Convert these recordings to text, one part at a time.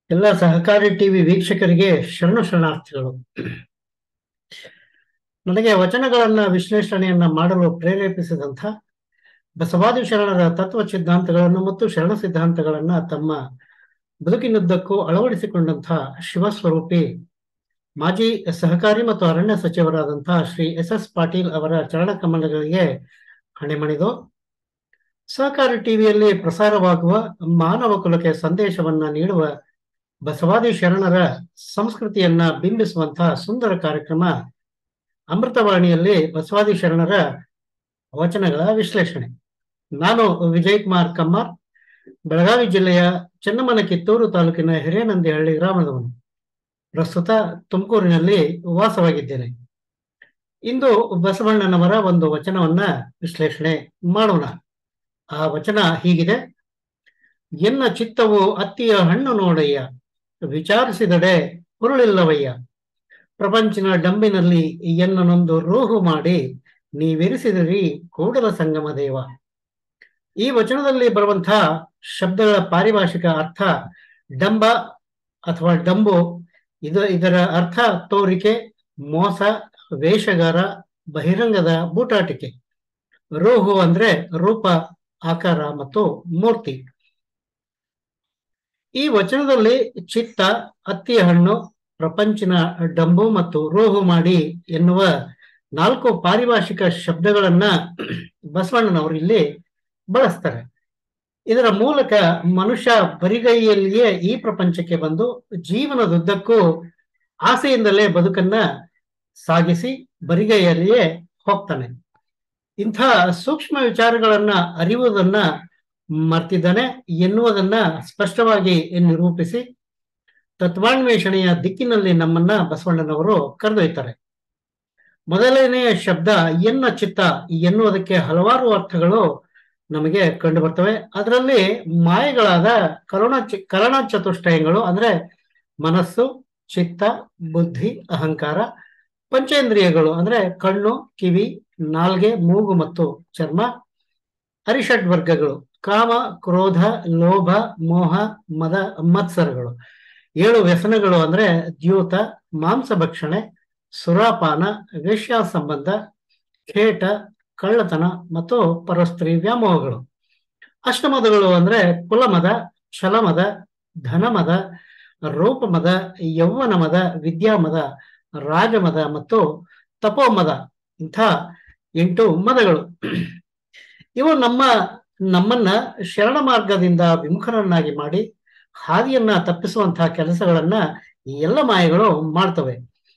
ಎಲ್ಲ ಸಹಕಾರಿ ಟಿವಿ ವೀಕ್ಷಕರಿಗೆ ಶರಣು ಶರಣಾರ್ಥಿಗಳು ನನಗೆ ವಚನಗಳನ್ನ ವಿಶ್ಲೇಷಣೆಯನ್ನ ಮಾಡಲು ಪ್ರೇರೇಪಿಸಿದಂಥ ಬಸವಾದಿ ಶರಣರ ತತ್ವ ಸಿದ್ಧಾಂತಗಳನ್ನು ಮತ್ತು ಶರಣ ಸಿದ್ಧಾಂತಗಳನ್ನ ತಮ್ಮ ಬದುಕಿನುದ್ದಕ್ಕೂ ಅಳವಡಿಸಿಕೊಂಡಂಥ ಶಿವಸ್ವರೂಪಿ ಮಾಜಿ ಸಹಕಾರಿ ಮತ್ತು ಅರಣ್ಯ ಸಚಿವರಾದಂತಹ ಶ್ರೀ ಎಸ್ ಎಸ್ ಪಾಟೀಲ್ ಅವರ ಚರಣ ಕಮಲಗಳಿಗೆ ಹಣೆಮಣಿದು ಸಹಕಾರಿ ಟಿವಿಯಲ್ಲಿ ಪ್ರಸಾರವಾಗುವ ಮಾನವ ಕುಲಕ್ಕೆ ಸಂದೇಶವನ್ನ ನೀಡುವ ಬಸವಾದಿ ಶರಣರ ಸಂಸ್ಕೃತಿಯನ್ನ ಬಿಂಬಿಸುವಂತಹ ಸುಂದರ ಕಾರ್ಯಕ್ರಮ ಅಮೃತವಾಣಿಯಲ್ಲಿ ಬಸವಾದಿ ಶರಣರ ವಚನಗಳ ವಿಶ್ಲೇಷಣೆ ನಾನು ವಿಜಯ್ ಕುಮಾರ್ ಕಮ್ಮಾರ್ ಬೆಳಗಾವಿ ಜಿಲ್ಲೆಯ ಚೆನ್ನಮ್ಮನ ಕಿತ್ತೂರು ತಾಲೂಕಿನ ಹಿರೇನಂದಿಹಳ್ಳಿ ಗ್ರಾಮದವನು ಪ್ರಸ್ತುತ ತುಮಕೂರಿನಲ್ಲಿ ವಾಸವಾಗಿದ್ದೇನೆ ಇಂದು ಬಸವಣ್ಣನವರ ಒಂದು ವಚನವನ್ನ ವಿಶ್ಲೇಷಣೆ ಮಾಡೋಣ ಆ ವಚನ ಹೀಗಿದೆ ಎನ್ನ ಚಿತ್ತವು ಅತ್ತಿಯ ಹಣ್ಣು ನೋಡಯ್ಯ ವಿಚಾರಿಸಿದಡೆ ಹುರುಳಿಲ್ಲವಯ್ಯ ಪ್ರಪಂಚಿನ ಡಂಬಿನಲ್ಲಿ ಎನ್ನನೊಂದು ರೂಹು ಮಾಡಿ ನೀವಿರಿಸಿದಿರಿ ಕೂಡಲ ಸಂಗಮ ದೇವ ಈ ವಚನದಲ್ಲಿ ಬರುವಂತಹ ಶಬ್ದಗಳ ಪಾರಿಭಾಷಿಕ ಅರ್ಥ ಡಂಬ ಅಥವಾ ಡಂಬು ಇದು ಇದರ ಅರ್ಥ ತೋರಿಕೆ ಮೋಸ ವೇಷಗಾರ ಬಹಿರಂಗದ ಬೂಟಾಟಿಕೆ ರೂಹು ಅಂದ್ರೆ ರೂಪ ಆಕಾರ ಮತ್ತು ಮೂರ್ತಿ ಈ ವಚನದಲ್ಲಿ ಚಿತ್ತ ಅತ್ತಿಯ ಹಣ್ಣು ಪ್ರಪಂಚಿನ ಡಂಬು ಮತ್ತು ರೋಹು ಮಾಡಿ ಎನ್ನುವ ನಾಲ್ಕು ಪಾರಿಭಾಷಿಕ ಶಬ್ದಗಳನ್ನ ಬಸವಣ್ಣನವರು ಇಲ್ಲಿ ಬಳಸ್ತಾರೆ ಇದರ ಮೂಲಕ ಮನುಷ್ಯ ಬರಿಗೈಯಲ್ಲಿಯೇ ಈ ಪ್ರಪಂಚಕ್ಕೆ ಬಂದು ಜೀವನದುದ್ದಕ್ಕೂ ಆಸೆಯಿಂದಲೇ ಬದುಕನ್ನ ಸಾಗಿಸಿ ಬರಿಗೈಯಲ್ಲಿಯೇ ಹೋಗ್ತಾನೆ ಇಂಥ ಸೂಕ್ಷ್ಮ ವಿಚಾರಗಳನ್ನ ಅರಿಯುವುದನ್ನ ಮರ್ತಿದ್ದಾನೆ ಎನ್ನುವುದನ್ನ ಸ್ಪಷ್ಟವಾಗಿ ನಿರೂಪಿಸಿ ತತ್ವಾನ್ವೇಷಣೆಯ ದಿಕ್ಕಿನಲ್ಲಿ ನಮ್ಮನ್ನ ಬಸವಣ್ಣನವರು ಕರೆದೊಯ್ತಾರೆ ಮೊದಲನೆಯ ಶಬ್ದ ಎನ್ನ ಚಿತ್ತ ಎನ್ನುವುದಕ್ಕೆ ಹಲವಾರು ಅರ್ಥಗಳು ನಮಗೆ ಕಂಡು ಬರ್ತವೆ ಅದರಲ್ಲಿ ಮಾಯೆಗಳಾದ ಕರುಣ ಕರಣ ಚತುಷ್ಟಯಗಳು ಅಂದ್ರೆ ಮನಸ್ಸು ಚಿತ್ತ ಬುದ್ಧಿ ಅಹಂಕಾರ ಪಂಚೇಂದ್ರಿಯಗಳು ಅಂದ್ರೆ ಕಣ್ಣು ಕಿವಿ ನಾಲ್ಗೆ ಮೂಗು ಮತ್ತು ಚರ್ಮ ಅರಿಷಡ್ ವರ್ಗಗಳು ಕಾಮ ಕ್ರೋಧ ಲೋಭ ಮೋಹ ಮದ ಮತ್ಸರಗಳು ಏಳು ವ್ಯಸನಗಳು ಅಂದ್ರೆ ದ್ಯೂತ ಮಾಂಸ ಭಕ್ಷಣೆ ಸುರಾಪಾನ ವೇಶ್ಯ ಸಂಬಂಧ ಖೇಟ ಕಳ್ಳತನ ಮತ್ತು ಪರಸ್ತ್ರೀ ವ್ಯಾಮೋಹಗಳು ಅಷ್ಟಮದಗಳು ಅಂದ್ರೆ ಕುಲಮದ ಛಲಮದ ಧನಮದ ರೂಪಮದ ಯೌವನ ಮದ ವಿದ್ಯಾಮದ ರಾಜಮದ ಮತ್ತು ತಪೋಮದ ಇಂಥ ಎಂಟು ಮದಗಳು ಇವು ನಮ್ಮ ನಮ್ಮನ್ನ ಶರಣ ಮಾರ್ಗದಿಂದ ವಿಮುಖರನ್ನಾಗಿ ಮಾಡಿ ಹಾದಿಯನ್ನ ತಪ್ಪಿಸುವಂತಹ ಕೆಲಸಗಳನ್ನ ಈ ಎಲ್ಲ ಮಾಯೆಗಳು ಮಾಡ್ತವೆ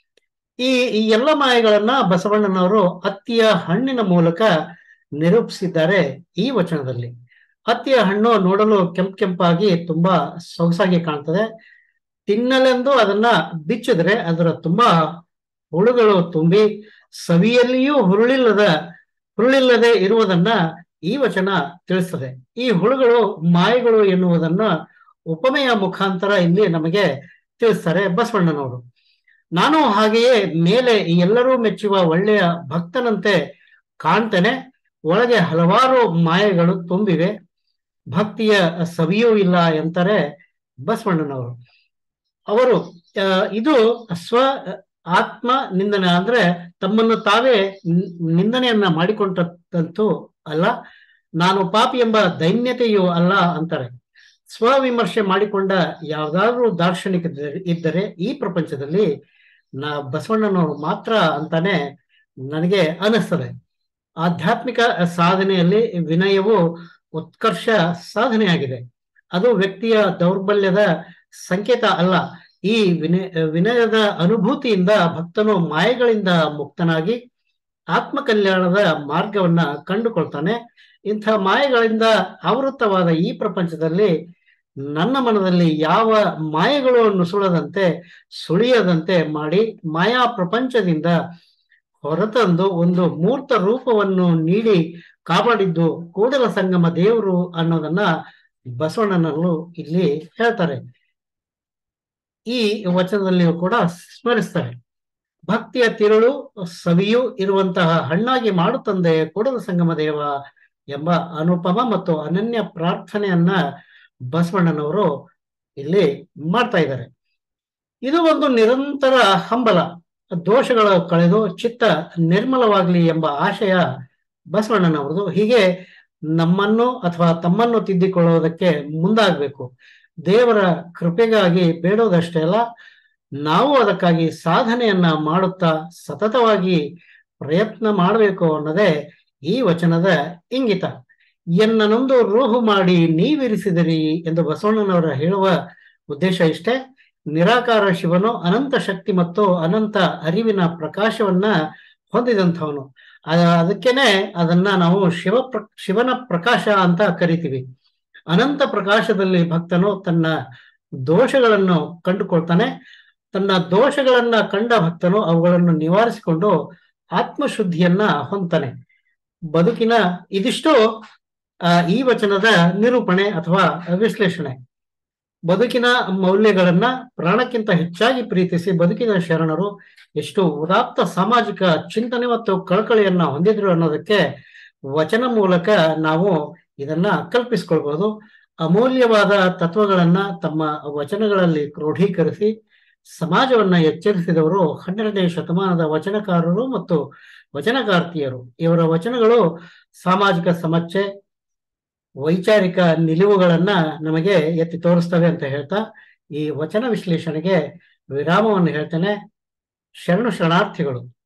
ಈ ಈ ಎಲ್ಲ ಮಾಯೆಗಳನ್ನ ಬಸವಣ್ಣನವರು ಅತ್ತಿಯ ಹಣ್ಣಿನ ಮೂಲಕ ನಿರೂಪಿಸಿದ್ದಾರೆ ಈ ವಚನದಲ್ಲಿ ಅತ್ತಿಯ ಹಣ್ಣು ನೋಡಲು ಕೆಂಪ್ ಕೆಂಪಾಗಿ ತುಂಬಾ ಸೊಗಸಾಗಿ ಕಾಣ್ತದೆ ತಿನ್ನಲೆಂದು ಅದನ್ನ ಬಿಚ್ಚಿದ್ರೆ ಅದರ ತುಂಬಾ ಹುಳುಗಳು ತುಂಬಿ ಸವಿಯಲ್ಲಿಯೂ ಹುರುಳಿಲ್ಲದ ಹುರುಳಿಲ್ಲದೆ ಇರುವುದನ್ನ ಈ ವಚನ ತಿಳಿಸ್ತದೆ ಈ ಹುಳುಗಳು ಮಾಯೆಗಳು ಎನ್ನುವುದನ್ನ ಉಪಮೆಯ ಮುಖಾಂತರ ಇಲ್ಲಿ ನಮಗೆ ತಿಳಿಸ್ತಾರೆ ಬಸವಣ್ಣನವರು ನಾನು ಹಾಗೆಯೇ ಮೇಲೆ ಎಲ್ಲರೂ ಮೆಚ್ಚುವ ಒಳ್ಳೆಯ ಭಕ್ತನಂತೆ ಕಾಣ್ತೇನೆ ಒಳಗೆ ಹಲವಾರು ಮಾಯೆಗಳು ತುಂಬಿವೆ ಭಕ್ತಿಯ ಸವಿಯೂ ಇಲ್ಲ ಎಂತಾರೆ ಬಸವಣ್ಣನವರು ಅವರು ಇದು ಸ್ವ ಆತ್ಮ ನಿಂದನೆ ಅಂದ್ರೆ ತಮ್ಮನ್ನು ತಾವೇ ನಿಂದನೆಯನ್ನ ಮಾಡಿಕೊಂಡಂತೂ ಅಲ್ಲ ನಾನು ಪಾಪಿ ಎಂಬ ದೈನ್ಯತೆಯೂ ಅಲ್ಲ ಅಂತಾರೆ ಸ್ವವಿಮರ್ಶೆ ಮಾಡಿಕೊಂಡ ಯಾವ್ದಾದ್ರೂ ದಾರ್ಶನಿಕ ಇದ್ದರೆ ಈ ಪ್ರಪಂಚದಲ್ಲಿ ನಾ ಬಸವಣ್ಣನವರು ಮಾತ್ರ ಅಂತಾನೆ ನನಗೆ ಅನಿಸ್ತದೆ ಆಧ್ಯಾತ್ಮಿಕ ಸಾಧನೆಯಲ್ಲಿ ವಿನಯವು ಉತ್ಕರ್ಷ ಸಾಧನೆಯಾಗಿದೆ ಅದು ವ್ಯಕ್ತಿಯ ದೌರ್ಬಲ್ಯದ ಸಂಕೇತ ಅಲ್ಲ ಈ ವಿನಯ ವಿನಯದ ಅನುಭೂತಿಯಿಂದ ಭಕ್ತನು ಮಾಯೆಗಳಿಂದ ಮುಕ್ತನಾಗಿ ಆತ್ಮ ಕಲ್ಯಾಣದ ಮಾರ್ಗವನ್ನ ಕಂಡುಕೊಳ್ತಾನೆ ಇಂಥ ಮಾಯೆಗಳಿಂದ ಆವೃತ್ತವಾದ ಈ ಪ್ರಪಂಚದಲ್ಲಿ ನನ್ನ ಮನದಲ್ಲಿ ಯಾವ ಮಾಯೆಗಳು ನುಸುಳದಂತೆ ಸುಳಿಯದಂತೆ ಮಾಡಿ ಮಾಯಾ ಪ್ರಪಂಚದಿಂದ ಹೊರತಂದು ಒಂದು ಮೂರ್ತ ರೂಪವನ್ನು ನೀಡಿ ಕಾಪಾಡಿದ್ದು ಕೂಡಲ ಸಂಗಮ ದೇವರು ಅನ್ನೋದನ್ನ ಬಸವಣ್ಣನವರು ಇಲ್ಲಿ ಹೇಳ್ತಾರೆ ಈ ವಚನದಲ್ಲಿಯೂ ಕೂಡ ಸ್ಮರಿಸ್ತಾರೆ ಭಕ್ತಿಯ ತಿರುಳು ಸವಿಯು ಇರುವಂತಹ ಹಣ್ಣಾಗಿ ಮಾಡುತ್ತಂದೆ ಕೂಡಲ ಸಂಗಮ ದೇವ ಎಂಬ ಅನುಪಮ ಮತ್ತು ಅನನ್ಯ ಪ್ರಾರ್ಥನೆಯನ್ನ ಬಸವಣ್ಣನವರು ಇಲ್ಲಿ ಮಾಡ್ತಾ ಇದ್ದಾರೆ ಇದು ಒಂದು ನಿರಂತರ ಹಂಬಲ ದೋಷಗಳ ಕಳೆದು ಚಿತ್ತ ನಿರ್ಮಲವಾಗ್ಲಿ ಎಂಬ ಆಶಯ ಬಸವಣ್ಣನವರದು ಹೀಗೆ ನಮ್ಮನ್ನು ಅಥವಾ ತಮ್ಮನ್ನು ತಿದ್ದಿಕೊಳ್ಳುವುದಕ್ಕೆ ಮುಂದಾಗಬೇಕು ದೇವರ ಕೃಪೆಗಾಗಿ ಬೇಡೋದಷ್ಟೇ ಅಲ್ಲ ನಾವು ಅದಕ್ಕಾಗಿ ಸಾಧನೆಯನ್ನ ಮಾಡುತ್ತಾ ಸತತವಾಗಿ ಪ್ರಯತ್ನ ಮಾಡಬೇಕು ಅನ್ನೋದೇ ಈ ವಚನದ ಇಂಗಿತ ಎನ್ನನೊಂದು ರೋಹು ಮಾಡಿ ನೀವಿರಿಸಿದಿರಿ ಎಂದು ಬಸವಣ್ಣನವರ ಹೇಳುವ ಉದ್ದೇಶ ಇಷ್ಟೇ ನಿರಾಕಾರ ಶಿವನು ಅನಂತ ಶಕ್ತಿ ಮತ್ತು ಅನಂತ ಅರಿವಿನ ಪ್ರಕಾಶವನ್ನ ಹೊಂದಿದಂಥವನು ಅದಕ್ಕೇನೆ ಅದನ್ನ ನಾವು ಶಿವ ಪ್ರ ಶಿವನ ಪ್ರಕಾಶ ಅಂತ ಕರಿತೀವಿ ಅನಂತ ಪ್ರಕಾಶದಲ್ಲಿ ಭಕ್ತನು ತನ್ನ ದೋಷಗಳನ್ನು ಕಂಡುಕೊಳ್ತಾನೆ ತನ್ನ ದೋಷಗಳನ್ನ ಕಂಡ ಭಕ್ತನು ಅವುಗಳನ್ನು ನಿವಾರಿಸಿಕೊಂಡು ಆತ್ಮಶುದ್ಧಿಯನ್ನ ಹೊಂತಾನೆ ಬದುಕಿನ ಇದಿಷ್ಟು ಆ ಈ ವಚನದ ನಿರೂಪಣೆ ಅಥವಾ ವಿಶ್ಲೇಷಣೆ ಬದುಕಿನ ಮೌಲ್ಯಗಳನ್ನ ಪ್ರಾಣಕ್ಕಿಂತ ಹೆಚ್ಚಾಗಿ ಪ್ರೀತಿಸಿ ಬದುಕಿನ ಶರಣರು ಎಷ್ಟು ಉದಾತ್ತ ಸಾಮಾಜಿಕ ಚಿಂತನೆ ಮತ್ತು ಕಳಕಳಿಯನ್ನ ಹೊಂದಿದ್ರು ಅನ್ನೋದಕ್ಕೆ ವಚನ ಮೂಲಕ ನಾವು ಇದನ್ನ ಕಲ್ಪಿಸ್ಕೊಳ್ಬಹುದು ಅಮೂಲ್ಯವಾದ ತತ್ವಗಳನ್ನ ತಮ್ಮ ವಚನಗಳಲ್ಲಿ ಕ್ರೋಢೀಕರಿಸಿ ಸಮಾಜವನ್ನ ಎಚ್ಚರಿಸಿದವರು ಹನ್ನೆರಡನೇ ಶತಮಾನದ ವಚನಕಾರರು ಮತ್ತು ವಚನಕಾರ್ತಿಯರು ಇವರ ವಚನಗಳು ಸಾಮಾಜಿಕ ಸಮಸ್ಯೆ ವೈಚಾರಿಕ ನಿಲುವುಗಳನ್ನ ನಮಗೆ ಎತ್ತಿ ತೋರಿಸ್ತವೆ ಅಂತ ಹೇಳ್ತಾ ಈ ವಚನ ವಿಶ್ಲೇಷಣೆಗೆ ವಿರಾಮವನ್ನು ಹೇಳ್ತೇನೆ ಶರಣು ಶರಣಾರ್ಥಿಗಳು